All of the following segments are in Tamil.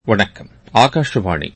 வணக்கம் ஆகாஷவாணி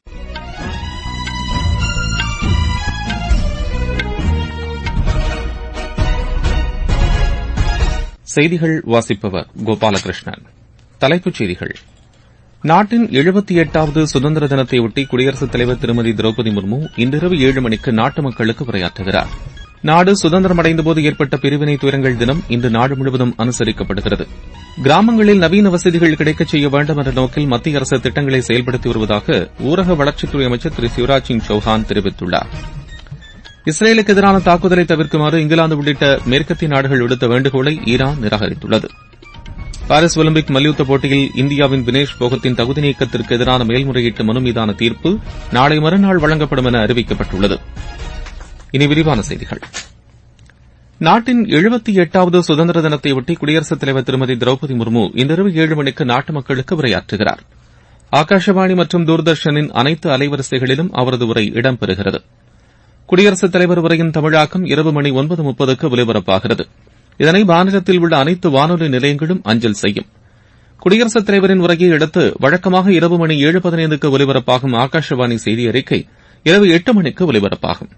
செய்திகள் வாசிப்பவர் கோபாலகிருஷ்ணன் தலைப்புச் செய்திகள் நாட்டின் எழுபத்தி எட்டாவது சுதந்திர தினத்தையொட்டி குடியரசுத் தலைவர் திருமதி திரௌபதி முர்மு இன்றிரவு ஏழு மணிக்கு நாட்டு மக்களுக்கு உரையாற்றுகிறார் நாடு சுதந்திரம் அடைந்தபோது ஏற்பட்ட பிரிவினை துயரங்கள் தினம் இன்று நாடு முழுவதும் அனுசரிக்கப்படுகிறது கிராமங்களில் நவீன வசதிகள் கிடைக்கச் செய்ய வேண்டும் என்ற நோக்கில் மத்திய அரசு திட்டங்களை செயல்படுத்தி வருவதாக ஊரக வளர்ச்சித்துறை அமைச்சர் திரு சிவராஜ் சிங் சௌஹான் தெரிவித்துள்ளார் இஸ்ரேலுக்கு எதிரான தாக்குதலை தவிர்க்குமாறு இங்கிலாந்து உள்ளிட்ட மேற்கத்திய நாடுகள் விடுத்த வேண்டுகோளை ஈரான் நிராகரித்துள்ளது பாரிஸ் ஒலிம்பிக் மல்யுத்த போட்டியில் இந்தியாவின் வினேஷ் போகத்தின் தகுதி நீக்கத்திற்கு எதிரான மேல்முறையீட்டு மனு மீதான தீர்ப்பு நாளை மறுநாள் வழங்கப்படும் என அறிவிக்கப்பட்டுள்ளது இனி விரிவான செய்திகள் நாட்டின் எழுபத்தி எட்டாவது சுதந்திர தினத்தையொட்டி குடியரசுத் தலைவர் திருமதி திரௌபதி முர்மு இன்றிரவு ஏழு மணிக்கு நாட்டு மக்களுக்கு உரையாற்றுகிறார் ஆகாஷவாணி மற்றும் தூர்தர்ஷனின் அனைத்து அலைவரிசைகளிலும் அவரது உரை இடம்பெறுகிறது குடியரசுத் தலைவர் உரையின் தமிழாக்கம் இரவு மணி ஒன்பது முப்பதுக்கு ஒலிபரப்பாகிறது இதனை மாநிலத்தில் உள்ள அனைத்து வானொலி நிலையங்களும் அஞ்சல் செய்யும் குடியரசுத் தலைவரின் உரையை அடுத்து வழக்கமாக இரவு மணி ஏழு பதினைந்துக்கு ஒலிபரப்பாகும் ஆகாஷவாணி செய்தி அறிக்கை இரவு எட்டு மணிக்கு ஒலிபரப்பாகும்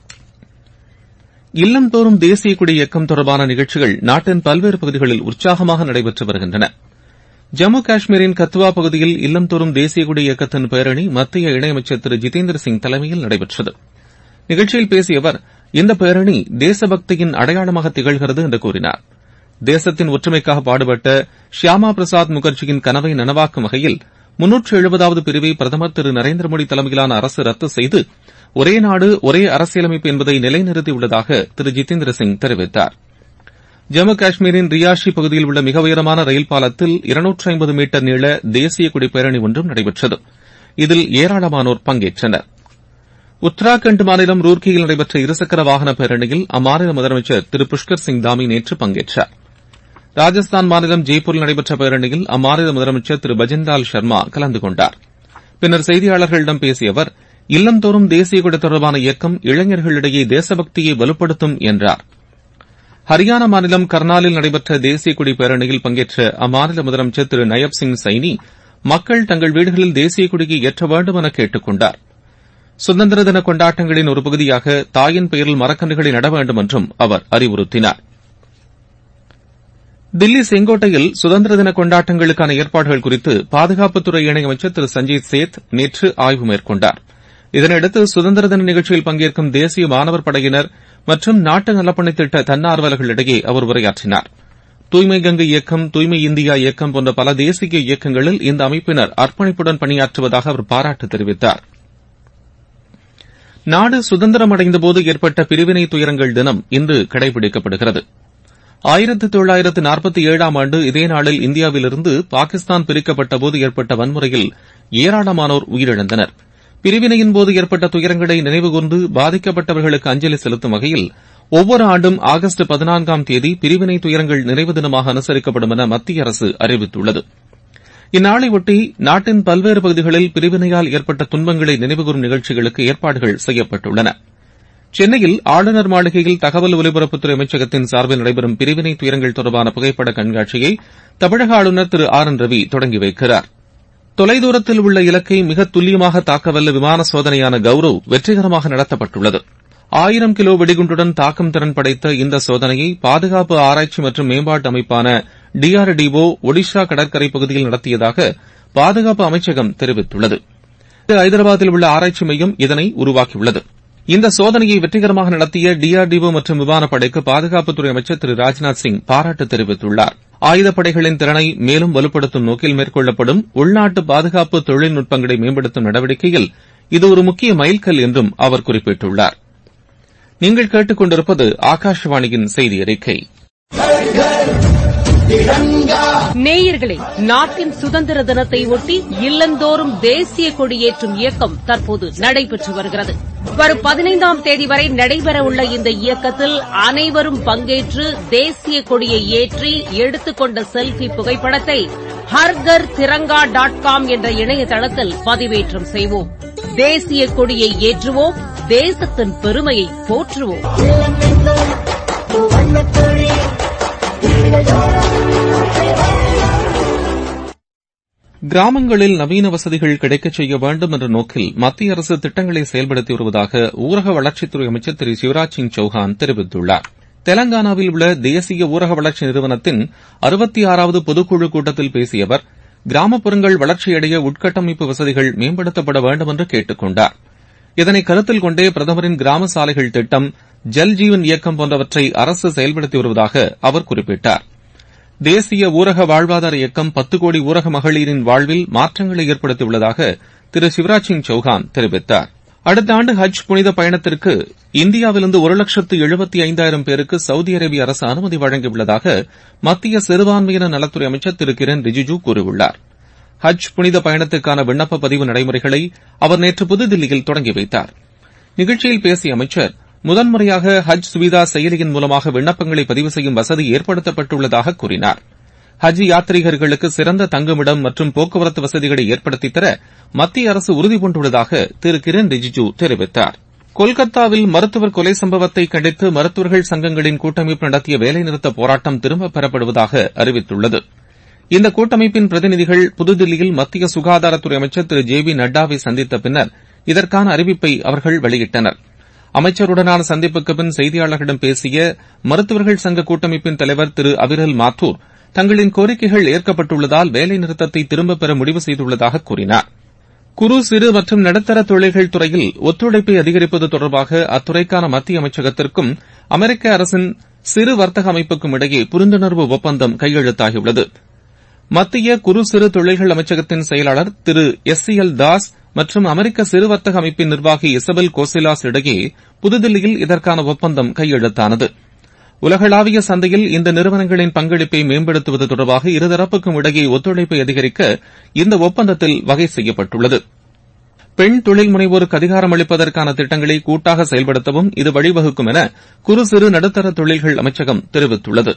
இல்லந்தோறும் தேசிய கொடி இயக்கம் தொடர்பான நிகழ்ச்சிகள் நாட்டின் பல்வேறு பகுதிகளில் உற்சாகமாக நடைபெற்று வருகின்றன ஜம்மு காஷ்மீரின் கத்துவா பகுதியில் இல்லந்தோறும் தேசிய கொடி இயக்கத்தின் பேரணி மத்திய இணையமைச்சர் திரு ஜிதேந்திர சிங் தலைமையில் நடைபெற்றது நிகழ்ச்சியில் பேசிய அவர் இந்த பேரணி தேசபக்தியின் அடையாளமாக திகழ்கிறது என்று கூறினார் தேசத்தின் ஒற்றுமைக்காக பாடுபட்ட ஷியாமா பிரசாத் முகர்ஜியின் கனவை நனவாக்கும் வகையில் முன்னூற்று எழுபதாவது பிரிவை பிரதமர் திரு நரேந்திர மோடி தலைமையிலான அரசு ரத்து செய்து ஒரே நாடு ஒரே அரசியலமைப்பு என்பதை நிலைநிறுத்தியுள்ளதாக திரு ஜிதேந்திர சிங் தெரிவித்தார் ஜம்மு காஷ்மீரின் ரியாஷி பகுதியில் உள்ள மிக உயரமான ரயில் பாலத்தில் இருநூற்று ஐம்பது மீட்டர் நீள தேசிய கொடி பேரணி ஒன்றும் நடைபெற்றது இதில் ஏராளமானோர் பங்கேற்றனர் உத்தராகண்ட் மாநிலம் ரூர்க்கியில் நடைபெற்ற இருசக்கர வாகன பேரணியில் அம்மாநில முதலமைச்சர் திரு புஷ்கர் சிங் தாமி நேற்று பங்கேற்றார் ராஜஸ்தான் மாநிலம் ஜெய்ப்பூரில் நடைபெற்ற பேரணியில் அம்மாநில முதலமைச்சர் திரு பஜன்லால் சர்மா கலந்து கொண்டார் பின்னர் செய்தியாளர்களிடம் பேசிய அவர் இல்லந்தோறும் தேசிய கொடி தொடர்பான இயக்கம் இளைஞர்களிடையே தேசபக்தியை வலுப்படுத்தும் என்றார் ஹரியானா மாநிலம் கர்னாலில் நடைபெற்ற தேசிய கொடி பேரணியில் பங்கேற்ற அம்மாநில முதலமைச்சர் திரு நயப் சிங் சைனி மக்கள் தங்கள் வீடுகளில் தேசிய கொடியை ஏற்ற வேண்டும் என கேட்டுக் கொண்டார் சுதந்திர தின கொண்டாட்டங்களின் ஒரு பகுதியாக தாயின் பெயரில் மரக்கன்றுகளை நட வேண்டும் என்றும் அவர் அறிவுறுத்தினார் தில்லி செங்கோட்டையில் சுதந்திர தின கொண்டாட்டங்களுக்கான ஏற்பாடுகள் குறித்து பாதுகாப்புத்துறை இணையமைச்சர் திரு சஞ்சீத் சேத் நேற்று ஆய்வு மேற்கொண்டார் இதனையடுத்து சுதந்திர தின நிகழ்ச்சியில் பங்கேற்கும் தேசிய மாணவர் படையினர் மற்றும் நாட்டு நலப்பணித் திட்ட தன்னார்வலர்களிடையே அவர் உரையாற்றினார் தூய்மை கங்கை இயக்கம் தூய்மை இந்தியா இயக்கம் போன்ற பல தேசிய இயக்கங்களில் இந்த அமைப்பினர் அர்ப்பணிப்புடன் பணியாற்றுவதாக அவர் பாராட்டு தெரிவித்தார் நாடு சுதந்திரம் அடைந்தபோது ஏற்பட்ட பிரிவினை துயரங்கள் தினம் இன்று கடைபிடிக்கப்படுகிறது ஆயிரத்து தொள்ளாயிரத்து நாற்பத்தி ஏழாம் ஆண்டு இதே நாளில் இந்தியாவிலிருந்து பாகிஸ்தான் பிரிக்கப்பட்டபோது ஏற்பட்ட வன்முறையில் ஏராளமானோர் உயிரிழந்தனர் பிரிவினையின்போது ஏற்பட்ட துயரங்களை நினைவுகூர்ந்து பாதிக்கப்பட்டவர்களுக்கு அஞ்சலி செலுத்தும் வகையில் ஒவ்வொரு ஆண்டும் ஆகஸ்ட் பதினான்காம் தேதி பிரிவினை துயரங்கள் நினைவு தினமாக அனுசரிக்கப்படும் என மத்திய அரசு அறிவித்துள்ளது இந்நாளையொட்டி நாட்டின் பல்வேறு பகுதிகளில் பிரிவினையால் ஏற்பட்ட துன்பங்களை நினைவுகூரும் நிகழ்ச்சிகளுக்கு ஏற்பாடுகள் செய்யப்பட்டுள்ளன சென்னையில் ஆளுநர் மாளிகையில் தகவல் ஒலிபரப்புத்துறை அமைச்சகத்தின் சார்பில் நடைபெறும் பிரிவினை துயரங்கள் தொடர்பான புகைப்பட கண்காட்சியை தமிழக ஆளுநர் திரு ஆர் என் ரவி தொடங்கி வைக்கிறார் தொலைதூரத்தில் உள்ள இலக்கை மிக துல்லியமாக தாக்கவல்ல விமான சோதனையான கௌரவ் வெற்றிகரமாக நடத்தப்பட்டுள்ளது ஆயிரம் கிலோ வெடிகுண்டுடன் தாக்கும் திறன் படைத்த இந்த சோதனையை பாதுகாப்பு ஆராய்ச்சி மற்றும் மேம்பாட்டு அமைப்பான டிஆர்டிஓ ஒடிஷா கடற்கரை பகுதியில் நடத்தியதாக பாதுகாப்பு அமைச்சகம் தெரிவித்துள்ளது ஐதராபாத்தில் உள்ள ஆராய்ச்சி மையம் இதனை உருவாக்கியுள்ளது இந்த சோதனையை வெற்றிகரமாக நடத்திய டிஆர்டிஓ மற்றும் விமானப்படைக்கு பாதுகாப்புத்துறை அமைச்சர் திரு ராஜ்நாத் சிங் பாராட்டு தெரிவித்துள்ளார் ஆயுதப்படைகளின் திறனை மேலும் வலுப்படுத்தும் நோக்கில் மேற்கொள்ளப்படும் உள்நாட்டு பாதுகாப்பு தொழில்நுட்பங்களை மேம்படுத்தும் நடவடிக்கையில் இது ஒரு முக்கிய மைல்கல் என்றும் அவர் குறிப்பிட்டுள்ளார் நீங்கள் கேட்டுக் கொண்டிருப்பது ஆகாஷவாணியின் செய்தி அறிக்கை நேயர்களே நாட்டின் சுதந்திர தினத்தை ஒட்டி இல்லந்தோறும் தேசிய கொடியேற்றும் இயக்கம் தற்போது நடைபெற்று வருகிறது வரும் பதினைந்தாம் தேதி வரை நடைபெறவுள்ள இந்த இயக்கத்தில் அனைவரும் பங்கேற்று தேசிய கொடியை ஏற்றி எடுத்துக்கொண்ட செல்பி புகைப்படத்தை ஹர்கர் திரங்கா டாட் காம் என்ற இணையதளத்தில் பதிவேற்றம் செய்வோம் தேசிய கொடியை ஏற்றுவோம் தேசத்தின் பெருமையை போற்றுவோம் கிராமங்களில் நவீன வசதிகள் கிடைக்கச் செய்ய வேண்டும் என்ற நோக்கில் மத்திய அரசு திட்டங்களை செயல்படுத்தி வருவதாக ஊரக வளர்ச்சித்துறை அமைச்சர் திரு சிவராஜ் சிங் சௌஹான் தெரிவித்துள்ளார் தெலங்கானாவில் உள்ள தேசிய ஊரக வளர்ச்சி நிறுவனத்தின் அறுபத்தி ஆறாவது பொதுக்குழு கூட்டத்தில் பேசிய அவர் கிராமப்புறங்கள் வளர்ச்சியடைய உட்கட்டமைப்பு வசதிகள் மேம்படுத்தப்பட வேண்டும் என்று கேட்டுக் கொண்டார் இதனை கருத்தில் கொண்டே பிரதமரின் கிராம சாலைகள் திட்டம் ஜல் ஜீவன் இயக்கம் போன்றவற்றை அரசு செயல்படுத்தி வருவதாக அவர் குறிப்பிட்டார் தேசிய ஊரக வாழ்வாதார இயக்கம் பத்து கோடி ஊரக மகளிரின் வாழ்வில் மாற்றங்களை ஏற்படுத்தியுள்ளதாக திரு சிவராஜ் சிங் சௌஹான் தெரிவித்தார் அடுத்த ஆண்டு ஹஜ் புனித பயணத்திற்கு இந்தியாவிலிருந்து ஒரு லட்சத்து எழுபத்தி ஐந்தாயிரம் பேருக்கு சவுதி அரேபிய அரசு அனுமதி வழங்கியுள்ளதாக மத்திய சிறுபான்மையினர் நலத்துறை அமைச்சர் திரு கிரண் ரிஜிஜு கூறியுள்ளார் ஹஜ் புனித பயணத்துக்கான விண்ணப்ப பதிவு நடைமுறைகளை அவர் நேற்று புதுதில்லியில் தொடங்கி வைத்தார் நிகழ்ச்சியில் பேசிய அமைச்சர் முதன்முறையாக ஹஜ் சுவிதா செயலியின் மூலமாக விண்ணப்பங்களை பதிவு செய்யும் வசதி ஏற்படுத்தப்பட்டுள்ளதாக கூறினார் ஹஜ் யாத்ரீகர்களுக்கு சிறந்த தங்குமிடம் மற்றும் போக்குவரத்து வசதிகளை ஏற்படுத்தித் தர மத்திய அரசு உறுதிபூண்டுள்ளதாக திரு கிரண் ரிஜிஜு தெரிவித்தார் கொல்கத்தாவில் மருத்துவர் கொலை சம்பவத்தை கண்டித்து மருத்துவர்கள் சங்கங்களின் கூட்டமைப்பு நடத்திய வேலைநிறுத்த போராட்டம் திரும்பப் பெறப்படுவதாக அறிவித்துள்ளது இந்த கூட்டமைப்பின் பிரதிநிதிகள் புதுதில்லியில் மத்திய சுகாதாரத்துறை அமைச்சர் திரு ஜே பி நட்டாவை சந்தித்த பின்னர் இதற்கான அறிவிப்பை அவர்கள் வெளியிட்டனர் அமைச்சருடனான சந்திப்புக்கு பின் செய்தியாளர்களிடம் பேசிய மருத்துவர்கள் சங்க கூட்டமைப்பின் தலைவர் திரு அவிரல் மாத்தூர் தங்களின் கோரிக்கைகள் ஏற்கப்பட்டுள்ளதால் வேலைநிறுத்தத்தை திரும்பப் பெற முடிவு செய்துள்ளதாக கூறினார் குறு சிறு மற்றும் நடுத்தர தொழில்கள் துறையில் ஒத்துழைப்பை அதிகரிப்பது தொடர்பாக அத்துறைக்கான மத்திய அமைச்சகத்திற்கும் அமெரிக்க அரசின் சிறு வர்த்தக அமைப்புக்கும் இடையே புரிந்துணர்வு ஒப்பந்தம் கையெழுத்தாகியுள்ளது மத்திய குறு சிறு தொழில்கள் அமைச்சகத்தின் செயலாளர் Thiru S C L Das மற்றும் அமெரிக்க சிறு வர்த்தக அமைப்பின் நிர்வாகி இசபெல் கோசிலாஸ் இடையே புதுதில்லியில் இதற்கான ஒப்பந்தம் கையெழுத்தானது உலகளாவிய சந்தையில் இந்த நிறுவனங்களின் பங்களிப்பை மேம்படுத்துவது தொடர்பாக இருதரப்புக்கும் இடையே ஒத்துழைப்பை அதிகரிக்க இந்த ஒப்பந்தத்தில் வகை செய்யப்பட்டுள்ளது பெண் தொழில் முனைவோருக்கு அதிகாரம் அளிப்பதற்கான திட்டங்களை கூட்டாக செயல்படுத்தவும் இது வழிவகுக்கும் என குறு சிறு நடுத்தர தொழில்கள் அமைச்சகம் தெரிவித்துள்ளது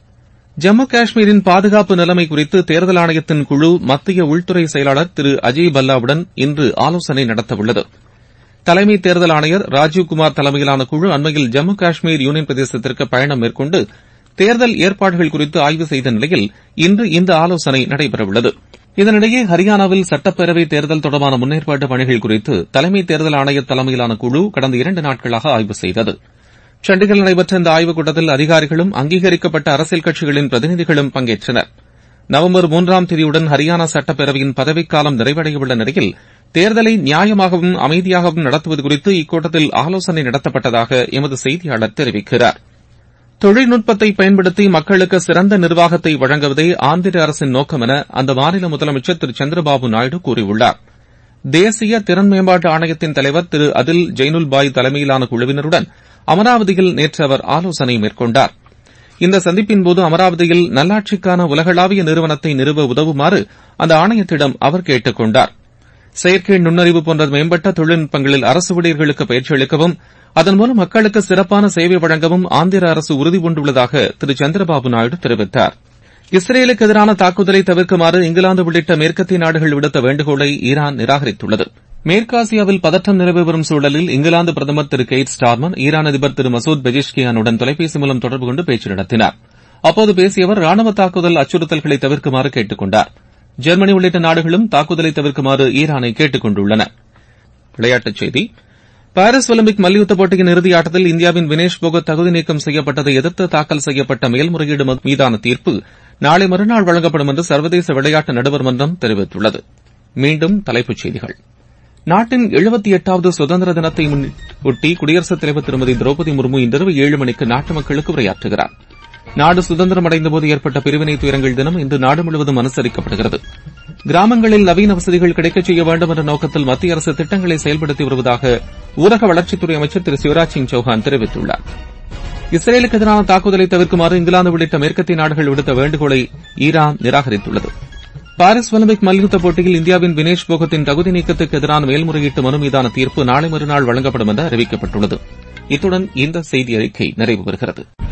ஜம்மு காஷ்மீரின் பாதுகாப்பு நிலைமை குறித்து தேர்தல் ஆணையத்தின் குழு மத்திய உள்துறை செயலாளர் திரு அஜய் பல்லாவுடன் இன்று ஆலோசனை நடத்தவுள்ளது தலைமை தேர்தல் ஆணையர் ராஜீவ்குமார் தலைமையிலான குழு அண்மையில் ஜம்மு காஷ்மீர் யூனியன் பிரதேசத்திற்கு பயணம் மேற்கொண்டு தேர்தல் ஏற்பாடுகள் குறித்து ஆய்வு செய்த நிலையில் இன்று இந்த ஆலோசனை நடைபெறவுள்ளது இதனிடையே ஹரியானாவில் சட்டப்பேரவை தேர்தல் தொடர்பான முன்னேற்பாட்டு பணிகள் குறித்து தலைமை தேர்தல் ஆணையர் தலைமையிலான குழு கடந்த இரண்டு நாட்களாக ஆய்வு செய்தது சண்டிகரில் நடைபெற்ற இந்த ஆய்வுக் கூட்டத்தில் அதிகாரிகளும் அங்கீகரிக்கப்பட்ட அரசியல் கட்சிகளின் பிரதிநிதிகளும் பங்கேற்றனர் நவம்பர் மூன்றாம் தேதியுடன் ஹரியானா சட்டப்பேரவையின் பதவிக்காலம் நிறைவடையவுள்ள நிலையில் தேர்தலை நியாயமாகவும் அமைதியாகவும் நடத்துவது குறித்து இக்கூட்டத்தில் ஆலோசனை நடத்தப்பட்டதாக எமது செய்தியாளர் தெரிவிக்கிறார் தொழில்நுட்பத்தை பயன்படுத்தி மக்களுக்கு சிறந்த நிர்வாகத்தை வழங்குவதே ஆந்திர அரசின் நோக்கம் என அந்த மாநில முதலமைச்சர் திரு சந்திரபாபு நாயுடு கூறியுள்ளார் தேசிய திறன் மேம்பாட்டு ஆணையத்தின் தலைவர் திரு அதில் ஜெய்னுல் பாய் தலைமையிலான குழுவினருடன் அமராவதியில் நேற்று அவர் ஆலோசனை மேற்கொண்டார் இந்த சந்திப்பின்போது அமராவதியில் நல்லாட்சிக்கான உலகளாவிய நிறுவனத்தை நிறுவ உதவுமாறு அந்த ஆணையத்திடம் அவர் கேட்டுக் கொண்டார் செயற்கை நுண்ணறிவு போன்ற மேம்பட்ட தொழில்நுட்பங்களில் அரசு ஊழியர்களுக்கு பயிற்சி அளிக்கவும் அதன் மூலம் மக்களுக்கு சிறப்பான சேவை வழங்கவும் ஆந்திர அரசு உறுதிபூண்டுள்ளதாக திரு சந்திரபாபு நாயுடு தெரிவித்தார் இஸ்ரேலுக்கு எதிரான தாக்குதலை தவிர்க்குமாறு இங்கிலாந்து உள்ளிட்ட மேற்கத்திய நாடுகள் விடுத்த வேண்டுகோளை ஈரான் நிராகரித்துள்ளது மேற்காசியாவில் பதற்றம் நிலவி வரும் சூழலில் இங்கிலாந்து பிரதமர் திரு கெய்ட் ஸ்டார்மன் ஈரான் அதிபர் திரு மசூத் பெஜிஷ்கியானுடன் தொலைபேசி மூலம் தொடர்பு கொண்டு பேச்சு நடத்தினார் அப்போது பேசிய அவர் ராணுவ தாக்குதல் அச்சுறுத்தல்களை தவிர்க்குமாறு கேட்டுக் கொண்டார் ஜெர்மனி உள்ளிட்ட நாடுகளும் தாக்குதலை தவிர்க்குமாறு ஈரானை கேட்டுக் கொண்டுள்ளன விளையாட்டுச் செய்தி பாரிஸ் ஒலிம்பிக் மல்யுத்த போட்டியின் இறுதி ஆட்டத்தில் இந்தியாவின் வினேஷ் போகத் தகுதி நீக்கம் செய்யப்பட்டதை எதிர்த்து தாக்கல் செய்யப்பட்ட மேல்முறையீடு மீதான தீர்ப்பு நாளை மறுநாள் வழங்கப்படும் என்று சர்வதேச விளையாட்டு நடுவர் மன்றம் தெரிவித்துள்ளது மீண்டும் தலைப்புச் செய்திகள் நாட்டின் எழுபத்தி எட்டாவது சுதந்திர தினத்தை முன்னிட்டு குடியரசுத் தலைவர் திருமதி திரௌபதி முர்மு இன்றிரவு ஏழு மணிக்கு நாட்டு மக்களுக்கு உரையாற்றுகிறார் நாடு சுதந்திரம் அடைந்தபோது ஏற்பட்ட பிரிவினை துயரங்கள் தினம் இன்று நாடு முழுவதும் அனுசரிக்கப்படுகிறது கிராமங்களில் நவீன வசதிகள் கிடைக்கச் செய்ய வேண்டும் என்ற நோக்கத்தில் மத்திய அரசு திட்டங்களை செயல்படுத்தி வருவதாக ஊரக வளர்ச்சித்துறை அமைச்சர் திரு சிவராஜ் சிங் சௌஹான் தெரிவித்துள்ளார் இஸ்ரேலுக்கு எதிரான தாக்குதலை தவிர்க்குமாறு இங்கிலாந்து உள்ளிட்ட மேற்கத்திய நாடுகள் விடுத்த வேண்டுகோளை ஈரான் நிராகரித்துள்ளது பாரிஸ் ஒலிம்பிக் மல்யுத்த போட்டியில் இந்தியாவின் வினேஷ் போகத்தின் தகுதி நீக்கத்துக்கு எதிரான மேல்முறையீட்டு மனு மீதான தீர்ப்பு நாளை மறுநாள் வழங்கப்படும் என்று அறிவிக்கப்பட்டுள்ளது இத்துடன் இந்த செய்தி அறிக்கை நிறைவு பெறுகிறது